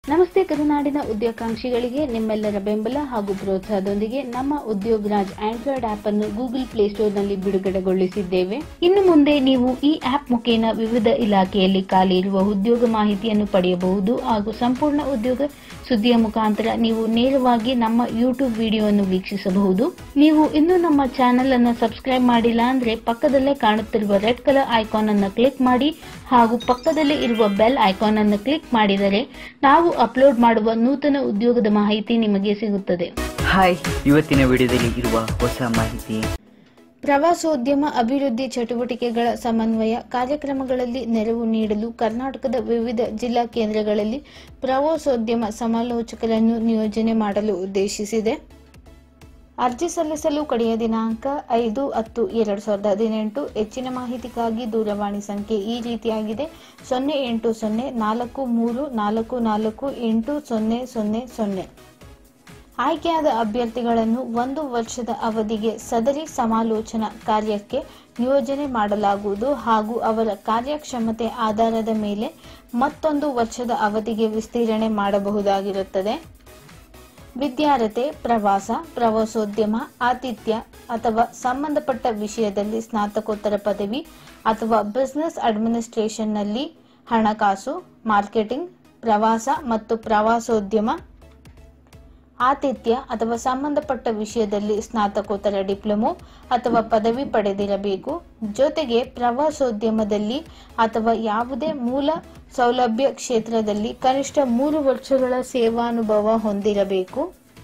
ನಮಸ್ತೆ ಕರುನಾಡಿನ ಉದ್ಯೋಗಾಕಾಂಕ್ಷಿಗಳಿಗೆ ನಿಮ್ಮೆಲ್ಲರ ಬೆಂಬಲ ಹಾಗೂ ಪ್ರೋತ್ಸಾಹದೊಂದಿಗೆ ನಮ್ಮ ಉದ್ಯೋಗ್ ರಾಜ್ ಆಂಡ್ರಾಯ್ಡ್ ಆಪ್ ಅನ್ನು ಗೂಗಲ್ ಪ್ಲೇಸ್ಟೋರ್ನಲ್ಲಿ ಬಿಡುಗಡೆಗೊಳಿಸಿದ್ದೇವೆ ಇನ್ನು ಮುಂದೆ ನೀವು ಈ ಆಪ್ ಮುಖೇನ ವಿವಿಧ ಇಲಾಖೆಯಲ್ಲಿ ಖಾಲಿ ಇರುವ ಉದ್ಯೋಗ ಮಾಹಿತಿಯನ್ನು ಪಡೆಯಬಹುದು ಹಾಗೂ ಸಂಪೂರ್ಣ ಉದ್ಯೋಗ ಸುದ್ದಿಯ ಮುಖಾಂತರ ನೀವು ನೇರವಾಗಿ ನಮ್ಮ ಯೂಟ್ಯೂಬ್ ವಿಡಿಯೋವನ್ನು ವೀಕ್ಷಿಸಬಹುದು ನೀವು ಇನ್ನೂ ನಮ್ಮ ಚಾನೆಲ್ ಅನ್ನು ಸಬ್ಸ್ಕ್ರೈಬ್ ಮಾಡಿಲ್ಲ ಅಂದ್ರೆ ಪಕ್ಕದಲ್ಲೇ ಕಾಣುತ್ತಿರುವ ರೆಡ್ ಕಲರ್ ಐಕಾನ್ ಅನ್ನು ಕ್ಲಿಕ್ ಮಾಡಿ ಹಾಗೂ ಪಕ್ಕದಲ್ಲೇ ಇರುವ ಬೆಲ್ ಐಕಾನ್ ಅನ್ನು ಕ್ಲಿಕ್ ಮಾಡಿದರೆ ನಾವು ಅಪ್ಲೋಡ್ ಮಾಡುವ ನೂತನ ಉದ್ಯೋಗದ ಮಾಹಿತಿ ನಿಮಗೆ ಸಿಗುತ್ತದೆ ಹಾಯ್ ಇವತ್ತಿನ ವಿಡಿಯೋದಲ್ಲಿ ಇರುವ ಹೊಸ ಮಾಹಿತಿ ಪ್ರವಾಸೋದ್ಯಮ ಅಭಿವೃದ್ಧಿ ಚಟುವಟಿಕೆಗಳ ಸಮನ್ವಯ ಕಾರ್ಯಕ್ರಮಗಳಲ್ಲಿ ನೆರವು ನೀಡಲು ಕರ್ನಾಟಕದ ವಿವಿಧ ಜಿಲ್ಲಾ ಕೇಂದ್ರಗಳಲ್ಲಿ ಪ್ರವಾಸೋದ್ಯಮ ಸಮಾಲೋಚಕರನ್ನು ನಿಯೋಜನೆ ಮಾಡಲು ಉದ್ದೇಶಿಸಿದೆ ಅರ್ಜಿ ಸಲ್ಲಿಸಲು ಕಡೆಯ ದಿನಾಂಕ ಐದು ಹತ್ತು ಎರಡು ಸಾವಿರದ ಹದಿನೆಂಟು ಹೆಚ್ಚಿನ ಮಾಹಿತಿಗಾಗಿ ದೂರವಾಣಿ ಸಂಖ್ಯೆ ಈ ರೀತಿಯಾಗಿದೆ ಸೊನ್ನೆ ಎಂಟು ಸೊನ್ನೆ ನಾಲ್ಕು ಮೂರು ನಾಲ್ಕು ನಾಲ್ಕು ಎಂಟು ಸೊನ್ನೆ ಸೊನ್ನೆ ಸೊನ್ನೆ ಆಯ್ಕೆಯಾದ ಅಭ್ಯರ್ಥಿಗಳನ್ನು ಒಂದು ವರ್ಷದ ಅವಧಿಗೆ ಸದರಿ ಸಮಾಲೋಚನಾ ಕಾರ್ಯಕ್ಕೆ ನಿಯೋಜನೆ ಮಾಡಲಾಗುವುದು ಹಾಗೂ ಅವರ ಕಾರ್ಯಕ್ಷಮತೆ ಆಧಾರದ ಮೇಲೆ ಮತ್ತೊಂದು ವರ್ಷದ ಅವಧಿಗೆ ವಿಸ್ತರಣೆ ಮಾಡಬಹುದಾಗಿರುತ್ತದೆ ವಿದ್ಯಾರ್ಹತೆ ಪ್ರವಾಸ ಪ್ರವಾಸೋದ್ಯಮ ಆತಿಥ್ಯ ಅಥವಾ ಸಂಬಂಧಪಟ್ಟ ವಿಷಯದಲ್ಲಿ ಸ್ನಾತಕೋತ್ತರ ಪದವಿ ಅಥವಾ ಬಿಸಿನೆಸ್ ಅಡ್ಮಿನಿಸ್ಟ್ರೇಷನ್ನಲ್ಲಿ ಹಣಕಾಸು ಮಾರ್ಕೆಟಿಂಗ್ ಪ್ರವಾಸ ಮತ್ತು ಪ್ರವಾಸೋದ್ಯಮ ಆತಿಥ್ಯ ಅಥವಾ ಸಂಬಂಧಪಟ್ಟ ವಿಷಯದಲ್ಲಿ ಸ್ನಾತಕೋತ್ತರ ಡಿಪ್ಲೊಮೊ ಅಥವಾ ಪದವಿ ಪಡೆದಿರಬೇಕು ಜೊತೆಗೆ ಪ್ರವಾಸೋದ್ಯಮದಲ್ಲಿ ಅಥವಾ ಯಾವುದೇ ಮೂಲ ಸೌಲಭ್ಯ ಕ್ಷೇತ್ರದಲ್ಲಿ ಕನಿಷ್ಠ ಮೂರು ವರ್ಷಗಳ ಸೇವಾನುಭವ ಹೊಂದಿರಬೇಕು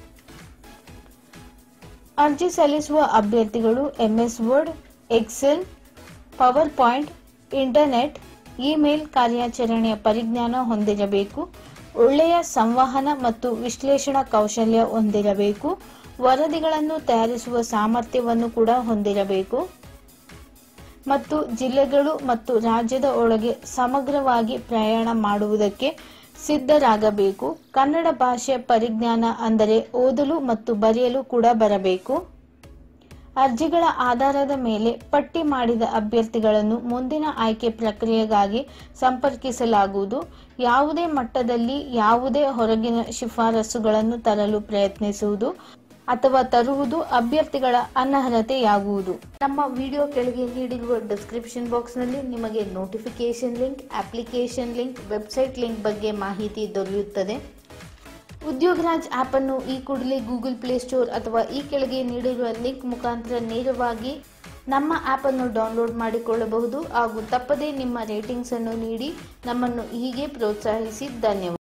ಅರ್ಜಿ ಸಲ್ಲಿಸುವ ಅಭ್ಯರ್ಥಿಗಳು MS Word Excel PowerPoint internet email ಕಾರ್ಯಾಚರಣೆಯ ಪರಿಜ್ಞಾನ ಹೊಂದಿರಬೇಕು ಒಳ್ಳೆಯ ಸಂವಹನ ಮತ್ತು ವಿಶ್ಲೇಷಣಾ ಕೌಶಲ್ಯ ಹೊಂದಿರಬೇಕು ವರದಿಗಳನ್ನು ತಯಾರಿಸುವ ಸಾಮರ್ಥ್ಯವನ್ನು ಕೂಡ ಹೊಂದಿರಬೇಕು ಮತ್ತು ಜಿಲ್ಲೆಗಳು ಮತ್ತು ರಾಜ್ಯದ ಒಳಗೆ ಸಮಗ್ರವಾಗಿ ಪ್ರಯಾಣ ಮಾಡುವುದಕ್ಕೆ ಸಿದ್ಧರಾಗಬೇಕು ಕನ್ನಡ ಭಾಷೆ ಪರಿಜ್ಞಾನ ಅಂದರೆ ಓದಲು ಮತ್ತು ಬರೆಯಲು ಕೂಡ ಬರಬೇಕು ಅರ್ಜಿಗಳ ಆಧಾರದ ಮೇಲೆ ಪಟ್ಟಿ ಮಾಡಿದ ಅಭ್ಯರ್ಥಿಗಳನ್ನು ಮುಂದಿನ ಆಯ್ಕೆ ಪ್ರಕ್ರಿಯೆಗಾಗಿ ಸಂಪರ್ಕಿಸಲಾಗುವುದು ಯಾವುದೇ ಮಟ್ಟದಲ್ಲಿ ಯಾವುದೇ ಹೊರಗಿನ ಶಿಫಾರಸುಗಳನ್ನು ತರಲು ಪ್ರಯತ್ನಿಸುವುದು ಅಥವಾ ತರುವುದು ಅಭ್ಯರ್ಥಿಗಳ ಅನರ್ಹತೆಯಾಗುವುದು ನಮ್ಮ ವಿಡಿಯೋ ಕೆಳಗೆ ನೀಡಿರುವ ಡಿಸ್ಕ್ರಿಪ್ಷನ್ ಬಾಕ್ಸ್ನಲ್ಲಿ ನಿಮಗೆ notification link application link website link ಬಗ್ಗೆ ಮಾಹಿತಿ ದೊರೆಯುತ್ತದೆ ಉದ್ಯೋಗರಾಜ್ ಆಪ್ ಅನ್ನು ಈ ಕೂಡಲೇ ಗೂಗಲ್ ಪ್ಲೇಸ್ಟೋರ್ ಅಥವಾ ಈ ಕೆಳಗೆ ನೀಡಿರುವ ಲಿಂಕ್ ಮುಖಾಂತರ ನೇರವಾಗಿ ನಮ್ಮ ಆಪ್ ಅನ್ನು ಡೌನ್ಲೋಡ್ ಮಾಡಿಕೊಳ್ಳಬಹುದು ಹಾಗೂ ತಪ್ಪದೇ ನಿಮ್ಮ ರೇಟಿಂಗ್ಸ್ ಅನ್ನು ನೀಡಿ ನಮ್ಮನ್ನು ಹೀಗೆ ಪ್ರೋತ್ಸಾಹಿಸಿ ಧನ್ಯವಾದ